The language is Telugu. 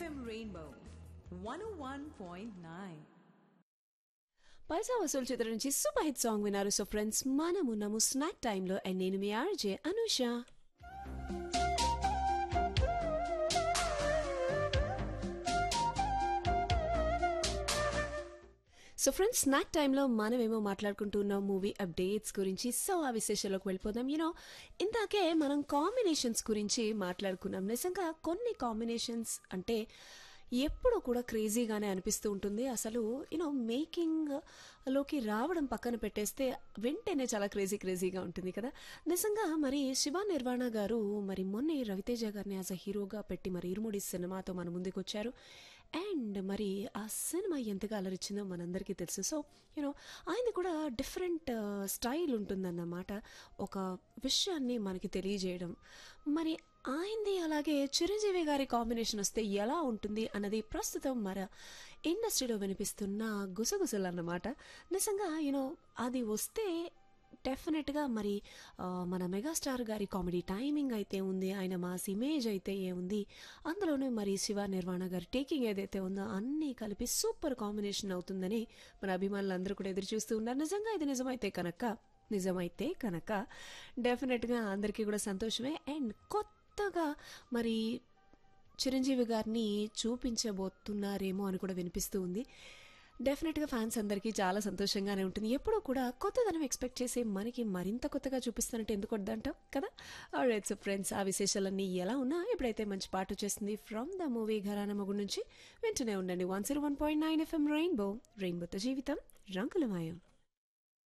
FM Rainbow 101.9. పైసా వసూలు చిత్రం నుంచి సూపర్ హిట్ సాంగ్ విన్నారు సో ఫ్రెండ్స్ మనము నము స్నాక్ టైంలో అండ్ నేను మీ RJ Anusha so friends snack టైంలో మనమేమో మాట్లాడుకుంటున్నాం మూవీ అప్డేట్స్ గురించి సో ఆ విశేషాలకు వెళ్ళిపోదాం యూనో ఇందాకే మనం కాంబినేషన్స్ గురించి మాట్లాడుకున్నాం నిజంగా కొన్ని కాంబినేషన్స్ అంటే ఎప్పుడు కూడా క్రేజీగానే అనిపిస్తూ ఉంటుంది అసలు యూనో మేకింగ్ లోకి రావడం పక్కన పెట్టేస్తే వింటేనే చాలా క్రేజీ క్రేజీగా ఉంటుంది కదా నిజంగా మరి శివ నిర్వాణ గారు మరి మొన్నే రవితేజ గారిని యాజ్ అ హీరోగా పెట్టి మరి ఇరుముడి సినిమాతో మన ముందుకు వచ్చారు అండ్ మరి ఆ సినిమా ఎంతగా అలరించిందో మనందరికీ తెలుసు సో యూనో ఆయనది కూడా డిఫరెంట్ స్టైల్ ఉంటుందన్నమాట ఒక విషయాన్ని మనకి తెలియజేయడం మరి ఆయనది అలాగే చిరంజీవి గారి కాంబినేషన్ వస్తే ఎలా ఉంటుంది అన్నది ప్రస్తుతం మన ఇండస్ట్రీలో వినిపిస్తున్న గుసగుసలు అన్నమాట నిజంగా యూనో అది వస్తే డెఫినెట్గా మరి ఆ, మన మెగాస్టార్ గారి కామెడీ టైమింగ్ అయితే ఉంది ఆయన మాస్ ఇమేజ్ అయితే ఏముంది అందులోనే మరి శివ నిర్వాణ గారి టేకింగ్ ఏదైతే ఉందో అన్నీ కలిపి సూపర్ కాంబినేషన్ అవుతుందని మన అభిమానులు అందరూ కూడా ఎదురు చూస్తూ ఉన్నారు నిజంగా ఇది నిజమైతే కనుక నిజమైతే కనుక డెఫినెట్గా అందరికీ కూడా సంతోషమే అండ్ కొత్తగా మరి చిరంజీవి గారిని చూపించబోతున్నారేమో అని కూడా వినిపిస్తూ ఉంది డెఫినెట్గా ఫ్యాన్స్ అందరికీ చాలా సంతోషంగానే ఉంటుంది ఎప్పుడూ కూడా కొత్తదనం ఎక్స్పెక్ట్ చేసి మనకి మరింత కొత్తగా చూపిస్తానంటే ఎందుకు వద్దంటావు కదా రైట్ సో ఫ్రెండ్స్ ఆ విశేషాలన్నీ ఎలా ఉన్నా ఇప్పుడైతే మంచి పాట వచ్చేస్తుంది ఫ్రమ్ ద మూవీ ఘరాన మగు నుంచి వింటూనే ఉండండి one zero one point nine FM rainbow రెయిన్బోతో జీవితం రంగులమయం